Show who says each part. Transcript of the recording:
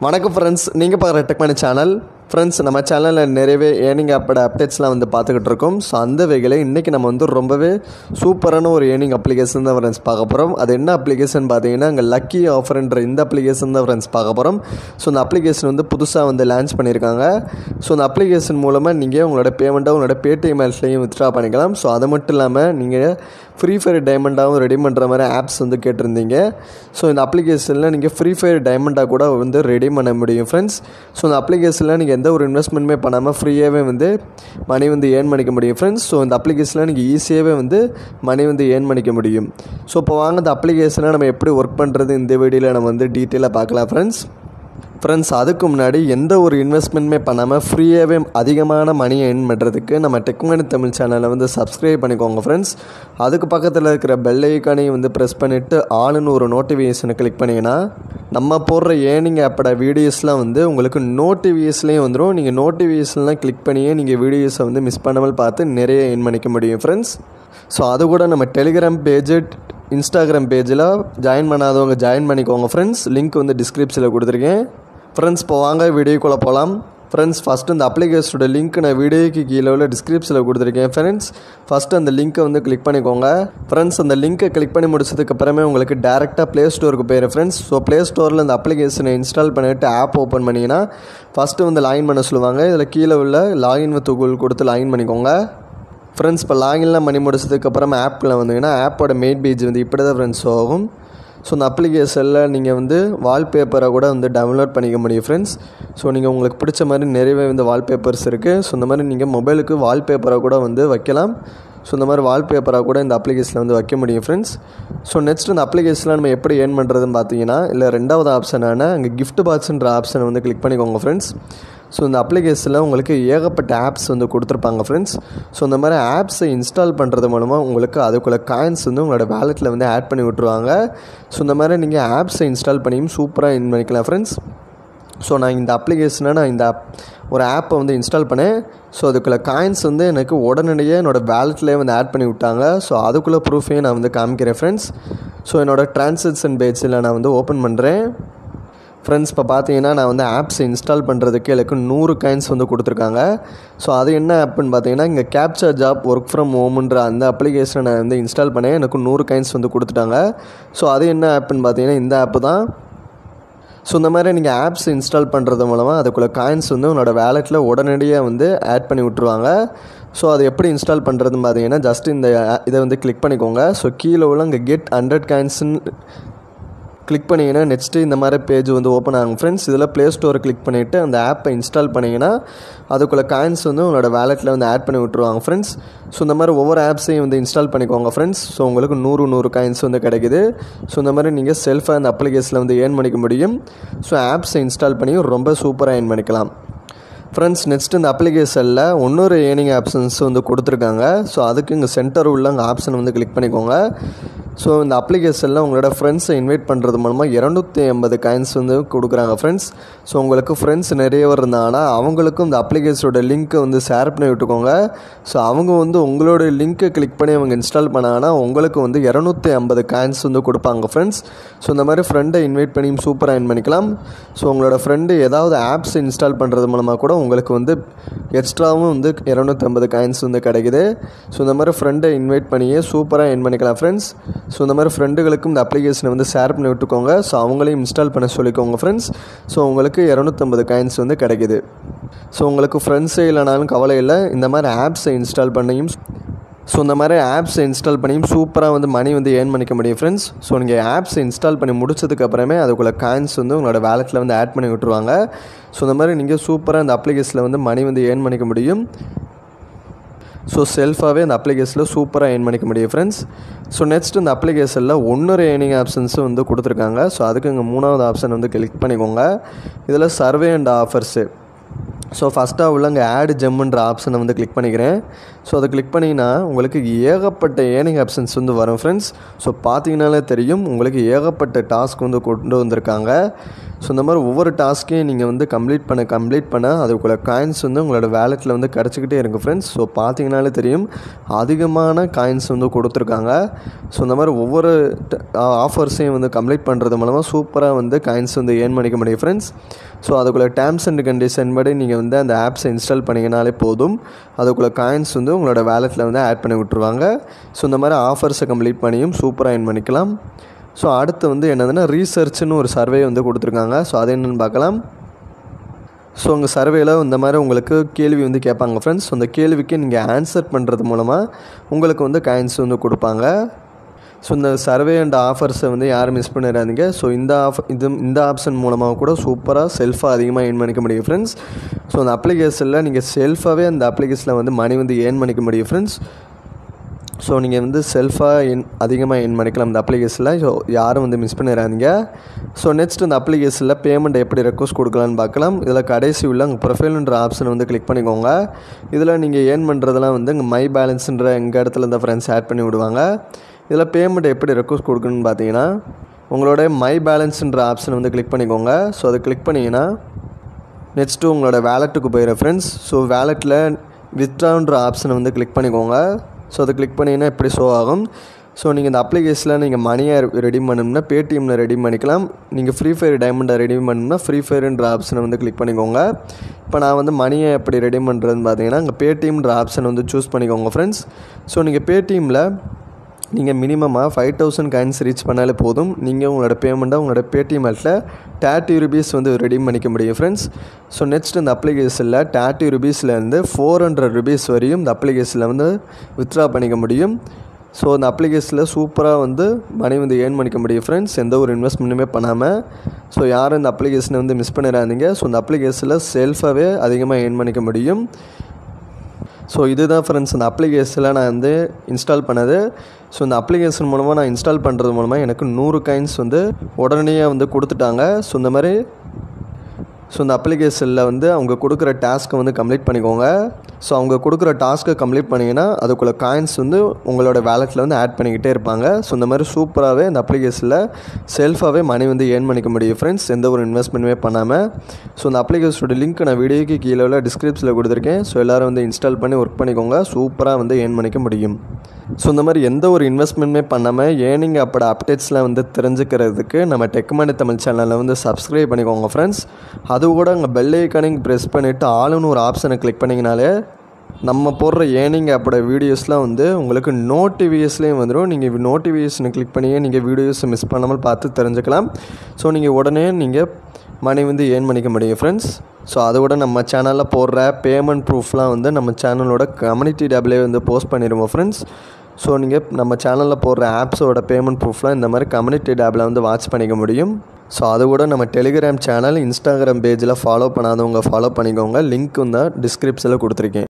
Speaker 1: வணக்கம் ஃப்ரெண்ட்ஸ் நீங்கள் பார்க்குற டெக்மனி சேனல் ஃப்ரெண்ட்ஸ் நம்ம சேனலில் நிறையவே ஏர்னிங் ஆப்போட அப்டேட்ஸ்லாம் வந்து பார்த்துக்கிட்டு இருக்கோம் ஸோ அந்த வகையில் இன்றைக்கி நம்ம வந்து ரொம்பவே சூப்பரான ஒரு ஏர்னிங் அப்ளிகேஷன் தான் ஃப்ரெண்ட்ஸ் பார்க்க போகிறோம் அது என்ன அப்ளிகேஷன் பார்த்தீங்கன்னா அங்கே லக்கி ஆஃபர்ன்ற இந்த அப்ளிகேஷன் தான் ஃப்ரெண்ட்ஸ் பார்க்க போகிறோம் ஸோ இந்த அப்ளிகேஷன் வந்து புதுசாக வந்து லான்ச் பண்ணியிருக்காங்க ஸோ இந்த அப்ளிகேஷன் மூலமாக நீங்கள் உங்களோட பேமெண்ட்டை உங்களோட பேடிஎம் ஆப்ஸ்லையும் வித்ட்ரா பண்ணிக்கலாம் ஸோ அது மட்டும் இல்லாமல் நீங்கள் ஃப்ரீ ஃபயர் டைமண்டாகவும் ரெடி பண்ணுற மாதிரி ஆப்ஸ் வந்து கேட்டிருந்தீங்க ஸோ இந்த அப்ளிகேஷனில் நீங்கள் ஃப்ரீ ஃபயர் டைமண்டாக கூட வந்து ரெடி பண்ண முடியும் ஃப்ரெண்ட்ஸ் ஸோ இந்த அப்ளிகேஷனில் நீங்கள் எந்த ஒரு இன்வெஸ்ட்மெண்ட்டுமே பண்ணாமல் ஃப்ரீயாகவே வந்து மணி வந்து ஏர்ன் பண்ணிக்க முடியும் ஃப்ரெண்ட்ஸ் ஸோ இந்த அப்ளிகேஷனில் நீங்கள் ஈஸியாகவே வந்து மணி வந்து ஏர்ன் பண்ணிக்க முடியும் ஸோ இப்போ வாங்க இந்த அப்ளிகேஷனை நம்ம எப்படி ஒர்க் பண்ணுறது இந்த வீடியோவில் நம்ம வந்து டீட்டெயிலாக பார்க்கலாம் ஃப்ரெண்ட்ஸ் ஃப்ரெண்ட்ஸ் அதுக்கு முன்னாடி எந்த ஒரு இன்வெஸ்ட்மெண்ட்டுமே பண்ணாமல் ஃப்ரீயாகவே அதிகமான மணியை எர்ன் பண்ணுறதுக்கு நம்ம டெக்மனி தமிழ் சேனலை வந்து சப்ஸ்கிரைப் பண்ணிக்கோங்க ஃப்ரெண்ட்ஸ் அதுக்கு பக்கத்தில் இருக்கிற பெல் ஐக்கானையும் வந்து ப்ரெஸ் பண்ணிவிட்டு ஆளுன்னு ஒரு நோட்டிஃபிகேஷனை கிளிக் பண்ணிங்கன்னா நம்ம போடுற ஏர்னிங் ஆப்போட வீடியோஸ்லாம் வந்து உங்களுக்கு நோட்டிஃபிகேஷன்லேயும் வந்துடும் நீங்கள் நோட்டிஃபிகேஷன்லாம் கிளிக் பண்ணியே நீங்கள் வீடியோஸை வந்து மிஸ் பண்ணாமல் பார்த்து நிறைய எர்ன் பண்ணிக்க முடியும் ஃப்ரெண்ட்ஸ் ஸோ அது கூட நம்ம டெலிகிராம் பேஜ் இன்ஸ்டாகிராம் பேஜில் ஜாயின் பண்ணாதவங்க ஜாயின் பண்ணிக்கோங்க ஃப்ரெண்ட்ஸ் லிங்க் வந்து டிஸ்கிரிப்ஷனில் கொடுத்துருக்கேன் ஃப்ரெண்ட்ஸ் இப்போ வாங்க வீடியோக்குள்ளே போகலாம் ஃப்ரெண்ட்ஸ் ஃபஸ்ட்டு இந்த அப்ளிகேஷனோட லிங்க் நான் வீடியோக்கு கீழே உள்ள டிஸ்கிரிப்ஷனில் கொடுத்துருக்கேன் ஃப்ரெண்ட்ஸ் ஃபஸ்ட்டு அந்த லிங்க்கை வந்து கிளிக் பண்ணிக்கோங்க ஃப்ரெண்ட்ஸ் அந்த லிங்க்கை கிளிக் பண்ணி முடிச்சதுக்கு அப்புறமே உங்களுக்கு டேரெக்டாக ப்ளே ஸ்டோருக்கு போயிரு ஃப்ரெண்ட்ஸ் ஸோ ப்ளே ஸ்டோரில் இந்த அப்ளிகேஷனை இன்ஸ்டால் பண்ணிவிட்டு ஆப் ஓப்பன் பண்ணிங்கன்னா ஃபஸ்ட்டு வந்து லாகின் பண்ண சொல்லுவாங்க இதில் கீழே உள்ள லாகின் வித் கூகுள் கொடுத்து லாகின் பண்ணிக்கோங்க ஃப்ரெண்ட்ஸ் இப்போ லாகின்லாம் பண்ணி முடிச்சதுக்கப்புறம் ஆப்பில் வந்தீங்கன்னா ஆப்போட மெயின் பேஜ் வந்து இப்படி தான் ஃப்ரெண்ட்ஸ் ஆகும் ஸோ இந்த அப்ளிகேஷனில் நீங்கள் வந்து வால்பேப்பரை கூட வந்து டவுன்லோட் பண்ணிக்க முடியும் ஃப்ரெண்ட்ஸ் ஸோ நீங்கள் உங்களுக்கு பிடிச்ச மாதிரி நிறையவே வந்து வால்பேப்பர்ஸ் இருக்குது ஸோ இந்த மாதிரி நீங்கள் மொபைலுக்கு வால்பேப்பரை கூட வந்து வைக்கலாம் ஸோ இந்த மாதிரி வால்பேப்பராக கூட இந்த அப்ளிகேஷனில் வந்து வைக்க முடியும் ஃப்ரெண்ட்ஸ் ஸோ நெக்ஸ்ட் இந்த அப்ளிகேஷனில் நம்ம எப்படி ஏர்ன் பண்ணுறதுன்னு பார்த்தீங்கன்னா இல்லை ரெண்டாவது ஆப்ஷனான அங்கே கிஃப்ட் பாக்ஸ்ன்ற ஆப்ஷனை வந்து கிளிக் பண்ணிக்கோங்க ஃப்ரெண்ட்ஸ் ஸோ இந்த அப்ளிகேஷனில் உங்களுக்கு ஏகப்பட்ட ஆப்ஸ் வந்து கொடுத்துருப்பாங்க ஃப்ரெண்ட்ஸ் ஸோ இந்த மாதிரி ஆப்ஸை இன்ஸ்டால் பண்ணுறது மூலமாக உங்களுக்கு அதுக்குள்ளே காயின்ஸ் வந்து உங்களோட வேலெட்டில் வந்து ஆட் பண்ணி விட்ருவாங்க ஸோ இந்த மாதிரி நீங்கள் ஆப்ஸை இன்ஸ்டால் பண்ணியும் சூப்பராக இன் பண்ணிக்கலாம் ஃப்ரெண்ட்ஸ் ஸோ நான் இந்த அப்ளிகேஷனை நான் இந்த ஆப் ஒரு ஆப்பை வந்து இன்ஸ்டால் பண்ணேன் ஸோ அதுக்குள்ளே காயின்ஸ் வந்து எனக்கு உடனடியே என்னோடய வேலெட்லேயே வந்து ஆட் பண்ணி விட்டாங்க ஸோ அதுக்குள்ளே ப்ரூஃபையும் நான் வந்து காமிக்கிறேன் ஃப்ரெண்ட்ஸ் ஸோ என்னோடய ட்ரான்சாக்ஷன் பேஜில் நான் வந்து ஓப்பன் பண்ணுறேன் ஃப்ரெண்ட்ஸ் இப்போ பார்த்தீங்கன்னா நான் வந்து ஆப்ஸ் இன்ஸ்டால் பண்ணுறதுக்கு எனக்கு நூறு காயின்ஸ் வந்து கொடுத்துருக்காங்க ஸோ அது என்ன ஆப்புன்னு பார்த்தீங்கன்னா இங்கே கேப்சர் ஜாப் ஒர்க் ஃப்ரம் ஹோம்ன்ற அந்த அப்ளிகேஷனை நான் வந்து இன்ஸ்டால் பண்ணேன் எனக்கு நூறு காயின்ஸ் வந்து கொடுத்துட்டாங்க ஸோ அது என்ன ஆப்புன்னு பார்த்தீங்கன்னா இந்த ஆப்பு தான் ஸோ இந்த மாதிரி நீங்கள் ஆப்ஸ் இன்ஸ்டால் பண்ணுறது மூலமாக அதுக்குள்ளே காயின்ஸ் வந்து உங்களோட வேலெட்டில் உடனடியாக வந்து ஆட் பண்ணி விட்ருவாங்க ஸோ அது எப்படி இன்ஸ்டால் பண்ணுறதுன்னு பார்த்தீங்கன்னா ஜஸ்ட் இந்த இதை வந்து கிளிக் பண்ணிக்கோங்க ஸோ கீழே உள்ள இங்கே கெட் ஹண்ட்ரட் காயின்ஸ்ன்னு கிளிக் பண்ணிங்கன்னா நெக்ஸ்ட்டு இந்த மாதிரி பேஜ் வந்து ஓப்பன் ஆகும் ஃப்ரெண்ட்ஸ் இதில் ப்ளே ஸ்டோரை கிளிக் பண்ணிவிட்டு அந்த ஆப்பை இன்ஸ்டால் பண்ணிங்கன்னா அதுக்குள்ளே காயின்ஸ் வந்து உங்களோட வேலெட்டில் வந்து ஆட் பண்ணி விட்ருவாங்க ஃப்ரெண்ட்ஸ் ஸோ இந்த மாதிரி ஒவ்வொரு ஆப்ஸையும் வந்து இன்ஸ்டால் பண்ணிக்கோங்க ஃப்ரெண்ட்ஸ் ஸோ உங்களுக்கு நூறு நூறு காயின்ஸ் வந்து கிடைக்குது ஸோ இந்த மாதிரி நீங்கள் செல்ஃபாக அந்த அப்ளிகேஷனில் வந்து ஏர்ன் பண்ணிக்க முடியும் ஸோ ஆப்ஸை இன்ஸ்டால் பண்ணி ரொம்ப சூப்பராக ஏர்ன் பண்ணிக்கலாம் ஃப்ரெண்ட்ஸ் நெக்ஸ்ட் இந்த அப்ளிகேஷனில் இன்னொரு ஏர்னிங் ஆப்ஷன்ஸ் வந்து கொடுத்துருக்காங்க ஸோ அதுக்கு இங்கே சென்டர் உள்ள அங்கே ஆப்ஷன் வந்து கிளிக் பண்ணிக்கோங்க ஸோ இந்த அப்ளிகேஷனில் உங்களோட ஃப்ரெண்ட்ஸை இன்வைட் பண்ணுறது மூலமாக இரநூத்தி ஐம்பது காயின்ஸ் வந்து கொடுக்குறாங்க ஃப்ரெண்ட்ஸ் ஸோ உங்களுக்கு ஃப்ரெண்ட்ஸ் நிறைய பேர் இருந்தாங்கன்னா அவங்களுக்கும் இந்த அப்ளிகேஷனோட லிங்க்கை வந்து ஷேர் பண்ணி விட்டுக்கோங்க ஸோ அவங்க வந்து உங்களோட லிங்க்கை கிளிக் பண்ணி அவங்க இன்ஸ்டால் பண்ணாங்கன்னா உங்களுக்கு வந்து இரநூத்தி ஐம்பது காயின்ஸ் வந்து கொடுப்பாங்க ஃப்ரெண்ட்ஸ் ஸோ இந்த மாதிரி ஃப்ரெண்டை இன்வைட் பண்ணி சூப்பராக இன் பண்ணிக்கலாம் ஸோ உங்களோட ஃப்ரெண்டு ஏதாவது ஆப்ஸ் இன்ஸ்டால் பண்ணுறது மூலமாக கூட உங்களுக்கு வந்து எக்ஸ்ட்ராவும் வந்து இரநூத்தம்பது காயின்ஸ் வந்து கிடைக்குது ஸோ இந்த மாதிரி ஃப்ரெண்டை இன்வைட் பண்ணியே சூப்பராக என் பண்ணிக்கலாம் ஃப்ரெண்ட்ஸ் ஸோ இந்த மாதிரி ஃப்ரெண்டுகளுக்கும் இந்த அப்ளிகேஷனை வந்து ஷேர் பண்ணி விட்டுக்கோங்க ஸோ அவங்களையும் இன்ஸ்டால் பண்ண சொல்லிக்கோங்க ஃப்ரெண்ட்ஸ் ஸோ உங்களுக்கு இரநூத்தம்பது காயின்ஸ் வந்து கிடைக்குது ஸோ உங்களுக்கு ஃப்ரெண்ட்ஸே இல்லைனாலும் கவலை இல்லை இந்த மாதிரி ஆப்ஸை இன்ஸ்டால் பண்ணியும் ஸோ இந்த மாதிரி ஆப்ஸ் இன்ஸ்டால் பண்ணியும் சூப்பராக வந்து மணி வந்து ஏர்ன் பண்ணிக்க முடியும் ஃப்ரெண்ட்ஸ் ஸோ நீங்கள் ஆப்ஸ் இன்ஸ்டால் பண்ணி முடிச்சதுக்கு அப்புறமே அதுக்குள்ளே காயின்ஸ் வந்து உங்களோட வேலெட்டில் வந்து ஆட் பண்ணி விட்ருவாங்க ஸோ இந்த மாதிரி நீங்கள் சூப்பராக இந்த அப்ளிகேஷனில் வந்து மணி வந்து ஏர்ன் பண்ணிக்க முடியும் ஸோ செல்ஃபாகவே இந்த அப்ளிகேஷனில் சூப்பராக ஏர்ன் பண்ணிக்க முடியும் ஃப்ரெண்ட்ஸ் ஸோ நெக்ஸ்ட் இந்த அப்ளிகேஷனில் ஒன்னொரு ஏர்னிங் ஆப்ஷன்ஸும் வந்து கொடுத்துருக்காங்க ஸோ அதுக்கு இங்கே மூணாவது ஆப்ஷன் வந்து கிளிக் பண்ணிக்கோங்க இதில் சர்வே அண்ட் ஆஃபர்ஸு ஸோ ஃபஸ்ட்டாக உள்ள இங்கே ஆடு ஜெம்முன்ற ஆப்ஷனை வந்து கிளிக் பண்ணிக்கிறேன் ஸோ அதை கிளிக் பண்ணிங்கன்னா உங்களுக்கு ஏகப்பட்ட ஏர்னிங் ஆப்ஷன்ஸ் வந்து வரும் ஃப்ரெண்ட்ஸ் ஸோ பார்த்தீங்கனாலே தெரியும் உங்களுக்கு ஏகப்பட்ட டாஸ்க் வந்து கொண்டு வந்திருக்காங்க ஸோ இந்த மாதிரி ஒவ்வொரு டாஸ்க்கையும் நீங்கள் வந்து கம்ப்ளீட் பண்ண கம்ப்ளீட் பண்ண அதுக்குள்ள காயின்ஸ் வந்து உங்களோட வேலெட்டில் வந்து கிடச்சிக்கிட்டே இருக்குது ஃப்ரெண்ட்ஸ் ஸோ பார்த்தீங்கனாலே தெரியும் அதிகமான காயின்ஸ் வந்து கொடுத்துருக்காங்க ஸோ இந்த மாதிரி ஒவ்வொரு ஆஃபர்ஸையும் வந்து கம்ப்ளீட் பண்ணுறது மூலமாக சூப்பராக வந்து காயின்ஸ் வந்து ஏர்ன் பண்ணிக்க முடியும் ஃப்ரெண்ட்ஸ் ஸோ அதுக்குள்ளே டேர்ம்ஸ் அண்ட் கண்டிஷன் படி நீங்கள் வந்து அந்த ஆப்ஸை இன்ஸ்டால் பண்ணிங்கனாலே போதும் அதுக்குள்ளே காயின்ஸ் வந்து உங்களோட வேலெட்டில் வந்து ஆட் பண்ணி விட்ருவாங்க ஸோ இந்த மாதிரி ஆஃபர்ஸை கம்ப்ளீட் பண்ணியும் சூப்பராக ஏர்ன் பண்ணிக்கலாம் ஸோ அடுத்து வந்து என்னதுன்னா ரீசர்ச்னு ஒரு சர்வே வந்து கொடுத்துருக்காங்க ஸோ அது என்னென்னு பார்க்கலாம் ஸோ உங்கள் சர்வேயில் இந்த மாதிரி உங்களுக்கு கேள்வி வந்து கேட்பாங்க ஃப்ரெண்ட்ஸ் அந்த கேள்விக்கு நீங்கள் ஆன்சர் பண்ணுறது மூலமாக உங்களுக்கு வந்து காயின்ஸ் வந்து கொடுப்பாங்க ஸோ இந்த சர்வே அண்ட் ஆஃபர்ஸை வந்து யாரும் மிஸ் பண்ணிடாதீங்க ஸோ இந்த ஆஃப் இது இந்த ஆப்ஷன் மூலமாக கூட சூப்பராக செல்ஃபாக அதிகமாக ஏர்ன் பண்ணிக்க முடியும் ஃப்ரெண்ட்ஸ் ஸோ அந்த அப்ளிகேஷனில் நீங்கள் செல்ஃபாகவே அந்த அப்ளிகேஷனில் வந்து மணி வந்து ஏர்ன் பண்ணிக்க முடியும் ஃப்ரெண்ட்ஸ் ஸோ நீங்கள் வந்து செல்ஃபாக என் அதிகமாக என் பண்ணிக்கலாம் இந்த அப்ளிகேஷனில் ஸோ யாரும் வந்து மிஸ் பண்ணிடாதீங்க ஸோ நெக்ஸ்ட் இந்த அப்ளிகேஷனில் பேமெண்ட் எப்படி ரெக்வஸ்ட் கொடுக்கலான்னு பார்க்கலாம் இதில் கடைசி உள்ள உங்கள் ப்ரொஃபைல்ன்ற ஆப்ஷனை வந்து கிளிக் பண்ணிக்கோங்க இதில் நீங்கள் ஏர்ன் பண்ணுறதெல்லாம் வந்து இங்கே மை பேலன்ஸுன்ற எங்கள் இடத்துல இந்த ஃப்ரெண்ட்ஸ் ஆட் பண்ணி விடுவாங்க இதில் பேமெண்ட் எப்படி ரெக்வஸ்ட் கொடுக்கணும்னு பார்த்தீங்கன்னா உங்களோட மை பேலன்ஸுன்ற ஆப்ஷனை வந்து கிளிக் பண்ணிக்கோங்க ஸோ அதை கிளிக் பண்ணிங்கன்னா நெக்ஸ்ட்டு உங்களோட வேலெட்டுக்கு போயிடும் ஃப்ரெண்ட்ஸ் ஸோ வேலெட்டில் வித்ட்ரான்ற ஆப்ஷனை வந்து கிளிக் பண்ணிக்கோங்க ஸோ அதை கிளிக் பண்ணிங்கன்னா இப்படி ஷோ ஆகும் ஸோ நீங்கள் இந்த அப்ளிகேஷனில் நீங்கள் மணியை ரெடி பண்ணணும்னா பேடிஎம்மில் ரெடி பண்ணிக்கலாம் நீங்கள் ஃப்ரீ ஃபயர் டைமண்டை ரெடி பண்ணணும்னா ஃப்ரீ ஃபயர்ன்ற ஆப்ஷனை வந்து கிளிக் பண்ணிக்கோங்க இப்போ நான் வந்து மணியை எப்படி ரெடி பண்ணுறதுன்னு பார்த்தீங்கன்னா இங்கே பேடிஎம்ன்ற ஆப்ஷன் வந்து சூஸ் பண்ணிக்கோங்க ஃப்ரெண்ட்ஸ் ஸோ நீங்கள் பேடிஎம்மில் நீங்கள் மினிமமாக ஃபைவ் தௌசண்ட் காயின்ஸ் ரீச் பண்ணாலே போதும் நீங்கள் உங்களோட பேமெண்ட்டை உங்களோட பேடிஎம் அல்ட்டில் தேர்ட்டி ருபீஸ் வந்து ரெடீம் பண்ணிக்க முடியும் ஃப்ரெண்ட்ஸ் ஸோ நெக்ஸ்ட் இந்த அப்ளிகேஷனில் தேர்ட்டி ருபீஸ்லேருந்து ஃபோர் ஹண்ட்ரட் ருபீஸ் வரையும் இந்த அப்ளிகேஷனில் வந்து வித்ட்ரா பண்ணிக்க முடியும் ஸோ அந்த அப்ளிகேஷனில் சூப்பராக வந்து மணி வந்து ஏர்ன் பண்ணிக்க முடியும் ஃப்ரெண்ட்ஸ் எந்த ஒரு இன்வெஸ்ட்மெண்ட்டுமே பண்ணாமல் ஸோ யாரும் இந்த அப்ளிகேஷனை வந்து மிஸ் பண்ணிடாதீங்க ஸோ இந்த அப்ளிகேஷனில் செல்ஃபாகவே அதிகமாக ஏர்ன் பண்ணிக்க முடியும் ஸோ இதுதான் ஃப்ரெண்ட்ஸ் இந்த அப்ளிகேஷனில் நான் வந்து இன்ஸ்டால் பண்ணது ஸோ இந்த அப்ளிகேஷன் மூலமாக நான் இன்ஸ்டால் பண்ணுறது மூலமாக எனக்கு நூறு காயின்ஸ் வந்து உடனே வந்து கொடுத்துட்டாங்க ஸோ இந்த மாதிரி ஸோ இந்த அப்ளிகேஷனில் வந்து அவங்க கொடுக்குற டாஸ்க்கை வந்து கம்ப்ளீட் பண்ணிக்கோங்க ஸோ அவங்க கொடுக்குற டாஸ்க்கை கம்ப்ளீட் பண்ணிங்கன்னா அதுக்குள்ளே காயின்ஸ் வந்து உங்களோட வேலெட்டில் வந்து ஆட் பண்ணிக்கிட்டே இருப்பாங்க ஸோ இந்த மாதிரி சூப்பராகவே இந்த அப்ளிகேஷனில் செல்ஃபாகவே மணி வந்து ஏர்ன் பண்ணிக்க முடியும் ஃப்ரெண்ட்ஸ் எந்த ஒரு இன்வெஸ்ட்மெண்ட்டுமே பண்ணாமல் ஸோ இந்த அப்ளிகேஷனோட லிங்க் நான் வீடியோக்கு கீழே உள்ள டிஸ்கிரிப்ஷனில் கொடுத்துருக்கேன் ஸோ எல்லோரும் வந்து இன்ஸ்டால் பண்ணி ஒர்க் பண்ணிக்கோங்க சூப்பராக வந்து ஏர்ன் பண்ணிக்க முடியும் ஸோ இந்த மாதிரி எந்த ஒரு இன்வெஸ்ட்மெண்ட்டுமே பண்ணாமல் ஏர்னிங் அப்பட அப்டேட்ஸ்லாம் வந்து தெரிஞ்சுக்கிறதுக்கு நம்ம டெக்மனி தமிழ் சேனலில் வந்து சப்ஸ்கிரைப் பண்ணிக்கோங்க ஃப்ரெண்ட்ஸ் அது கூட அங்கே பெல் ஐக்கானிங் ப்ரெஸ் பண்ணிவிட்டு ஆளுன்னு ஒரு ஆப்ஷனை கிளிக் பண்ணிங்கனாலே நம்ம போடுற ஏர்னிங் அப்பட வீடியோஸ்லாம் வந்து உங்களுக்கு நோட்டிஃபிகேஸ்லேயும் வந்துடும் நீங்கள் நோட்டிஃபிகேஷனை கிளிக் பண்ணியே நீங்கள் வீடியோஸை மிஸ் பண்ணாமல் பார்த்து தெரிஞ்சுக்கலாம் ஸோ நீங்கள் உடனே நீங்கள் மணி வந்து ஏர்ன் பண்ணிக்க முடியும் ஃப்ரெண்ட்ஸ் ஸோ அதோட நம்ம சேனலில் போடுற பேமெண்ட் ப்ரூஃப்லாம் வந்து நம்ம சேனலோட கம்யூனிட்டி டேப்லேயே வந்து போஸ்ட் பண்ணிடுவோம் ஃப்ரெண்ட்ஸ் ஸோ நீங்கள் நம்ம சேனலில் போடுற ஆப்ஸோட பேமெண்ட் ப்ரூஃப்லாம் இந்த மாதிரி கம்யூனிட்டி டேப்பில் வந்து வாட்ச் பண்ணிக்க முடியும் ஸோ அது கூட நம்ம டெலிகிராம் சேனல் இன்ஸ்டாகிராம் பேஜில் ஃபாலோ பண்ணாதவங்க ஃபாலோ பண்ணிக்கோங்க லிங்க் வந்து டிஸ்கிரிப்ஷனில் கொடுத்துருக்கேன்